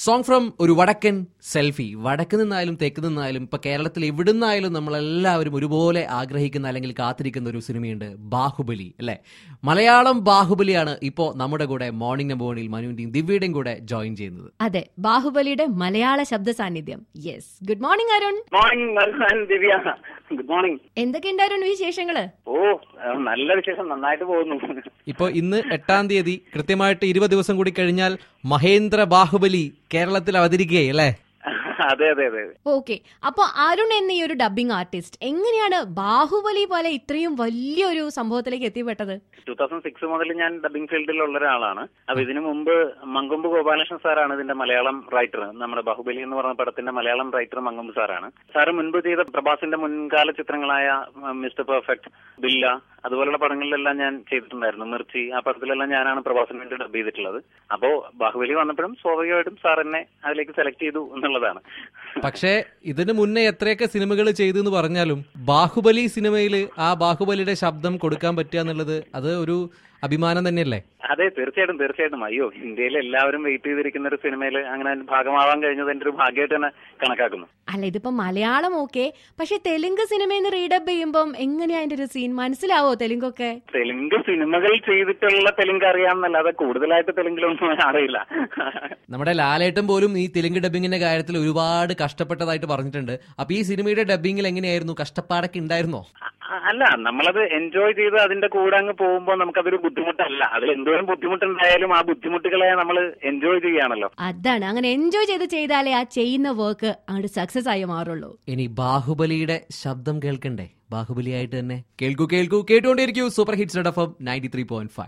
song from ഒരു വടക്കൻ selfie വടക്ക് നിന്നായാലും തെക്ക് നിന്നായാലും ഇപ്പൊ കേരളത്തിൽ എവിടുന്നായാലും നമ്മളെല്ലാവരും ഒരുപോലെ ആഗ്രഹിക്കുന്ന അല്ലെങ്കിൽ കാത്തിരിക്കുന്ന ഒരു സിനിമയുണ്ട് ബാഹുബലി അല്ലെ മലയാളം ബാഹുബലിയാണ് ഇപ്പോ നമ്മുടെ കൂടെ മോർണിംഗ് നമ്പർ വണിൽ മനുവിന്റെയും ദിവ്യയുടെയും കൂടെ ജോയിൻ ചെയ്യുന്നത് അതെ ബാഹുബലിയുടെ മലയാള ശബ്ദ സാന്നിധ്യം yes good morning Arun morning Malhan Divya good morning എന്തൊക്കെയുണ്ട് അരുൺ വിശേഷങ്ങള് ഓ ആ, നല്ല വിശേഷം നന്നായിട്ട് പോകുന്നു ഇപ്പൊ ഇന്ന് എട്ടാം തീയതി കൃത്യമായിട്ട് ഇരുപത് ദിവസം കൂടി കഴിഞ്ഞാൽ മഹേന്ദ്ര ബാഹുബലി കേരളത്തിൽ അവതരിക്കുകയായി അല്ലേ അതെ അതെ അതെ ഓക്കെ അപ്പൊ അരുൺ എന്ന ഈ ഒരു ഡബിംഗ് ആർട്ടിസ്റ്റ് എങ്ങനെയാണ് ബാഹുബലി പോലെ ഇത്രയും വലിയൊരു സംഭവത്തിലേക്ക് എത്തിപ്പെട്ടത് ടൂ തൗസൻഡ് സിക്സ് മുതൽ ഞാൻ ഡബിംഗ് ഫീൽഡിലുള്ള ഒരാളാണ് അപ്പൊ ഇതിനു മുമ്പ് മങ്കൊമ്പ് ഗോപാലകൃഷ്ണൻ സാറാണ് ഇതിന്റെ മലയാളം റൈറ്റർ നമ്മുടെ ബാഹുബലി എന്ന് പറഞ്ഞ പടത്തിന്റെ മലയാളം റൈറ്റർ മങ്കൊമ്പ് സാറാണ് സാറ് മുൻപ് ചെയ്ത പ്രഭാസിന്റെ മുൻകാല ചിത്രങ്ങളായ മിസ്റ്റർ പെർഫെക്റ്റ് ബില്ല അതുപോലുള്ള പടങ്ങളിലെല്ലാം ഞാൻ ചെയ്തിട്ടുണ്ടായിരുന്നു മിർച്ചി ആ പടത്തിലെല്ലാം ഞാനാണ് പ്രഭാസിന് വേണ്ടി ഡബ് ചെയ്തിട്ടുള്ളത് അപ്പോ ബാഹുബലി വന്നപ്പോഴും സ്വാഭാവികമായിട്ടും സാർ എന്നെ അതിലേക്ക് സെലക്ട് ചെയ്തു എന്നുള്ളതാണ് പക്ഷേ ഇതിനു മുന്നേ എത്രയൊക്കെ സിനിമകൾ ചെയ്തു എന്ന് പറഞ്ഞാലും ബാഹുബലി സിനിമയിൽ ആ ബാഹുബലിയുടെ ശബ്ദം കൊടുക്കാൻ പറ്റുക എന്നുള്ളത് അത് ഒരു അഭിമാനം തന്നെയല്ലേ അതെ തീർച്ചയായിട്ടും തീർച്ചയായിട്ടും അയ്യോ ഇന്ത്യയിൽ എല്ലാവരും വെയിറ്റ് ചെയ്തിരിക്കുന്ന ഒരു സിനിമയിൽ അങ്ങനെ ഭാഗമാവാൻ കഴിഞ്ഞത് എന്റെ ഒരു ഭാഗ്യമായിട്ട് തന്നെ കണക്കാക്കുന്നു അല്ല ഇതിപ്പോ മലയാളം ഓക്കെ പക്ഷെ തെലുങ്ക് സിനിമയിൽ നിന്ന് റീഡബ് ചെയ്യുമ്പം എങ്ങനെയാ അതിന്റെ ഒരു സീൻ മനസ്സിലാവോ തെലുങ്കൊക്കെ തെലുങ്ക് സിനിമകൾ ചെയ്തിട്ടുള്ള തെലുങ്ക് അറിയാമെന്നല്ലാതെ കൂടുതലായിട്ട് തെലുങ്കിലൊന്നും അറിയില്ല നമ്മുടെ ലാലേട്ടൻ പോലും ഈ തെലുങ്ക് ഡബിങ്ങിന്റെ കാര്യത്തിൽ ഒരുപാട് കഷ്ടപ്പെട്ടതായിട്ട് പറഞ്ഞിട്ടുണ്ട് അപ്പൊ ഈ സിനിമയുടെ ഡബിങ്ങിൽ എങ്ങനെയായിരുന്നു കഷ്ടപ്പാടൊക്കെ ഉണ്ടായിരുന്നോ അ- അല്ല നമ്മളത് എൻജോയ് ചെയ്ത് അതിന്റെ കൂടെ അങ്ങ് പോകുമ്പോൾ നമുക്കതൊരു ബുദ്ധിമുട്ടല്ല അതിൽ എന്തോരം ബുദ്ധിമുട്ടുണ്ടായാലും ആ ബുദ്ധിമുട്ടുകളെ നമ്മൾ എൻജോയ് ചെയ്യുകയാണല്ലോ അതാണ് അങ്ങനെ എൻജോയ് ചെയ്ത് ചെയ്താലേ ആ ചെയ്യുന്ന വർക്ക് അങ്ങോട്ട് സക്സസ് ആയി മാറുള്ളൂ ഇനി ബാഹുബലിയുടെ ശബ്ദം കേൾക്കണ്ടേ ബാഹുബലിയായിട്ട് തന്നെ കേൾക്കൂ കേൾക്കൂ കേട്ടുകൊണ്ടേയിരിക്കൂ super hits F M ninety three point five